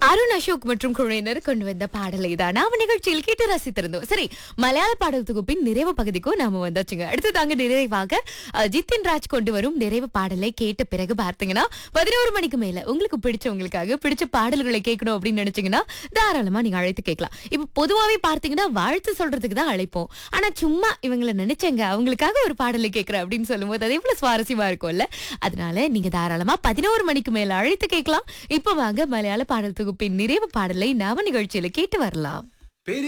அருண் அசோக் மற்றும் குழுவினர் கொண்டு வந்த பாடலை தான் நாம நிகழ்ச்சியில் கேட்டு ரசித்திருந்தோம் சரி மலையாள பாடல் தொகுப்பின் நிறைவு பகுதிக்கும் நாம வந்தாச்சுங்க அடுத்து தாங்க நிறைவாக அஹ், ஜித்தின் ராஜ் கொண்டு வரும் நிறைவு பாடலை கேட்ட பிறகு பார்த்தீங்கன்னா பதினோரு மணிக்கு மேல உங்களுக்கு பிடிச்சவங்களுக்காக பிடிச்ச பாடல்களை கேட்கணும் அப்படின்னு நினைச்சீங்கன்னா தாராளமா நீங்க அழைத்து கேட்கலாம் இப்ப பொதுவாவே பார்த்தீங்கன்னா வாழ்த்து சொல்றதுக்கு தான் அழைப்போம் ஆனா சும்மா இவங்களை நினைச்சங்க அவங்களுக்காக ஒரு பாடலை கேட்கிறேன் அப்படின்னு சொல்லும்போது அது எவ்வளவு சுவாரஸ்யமா இருக்கும்ல அதனால நீங்க தாராளமா பதினோரு மணிக்கு மேல அழைத்து கேட்கலாம் இப்ப வாங்க மலையாள பாடல் தொகுப்பின் நிறைவு பாடலை நாம நிகழ்ச்சியில கேட்டு வரலாம்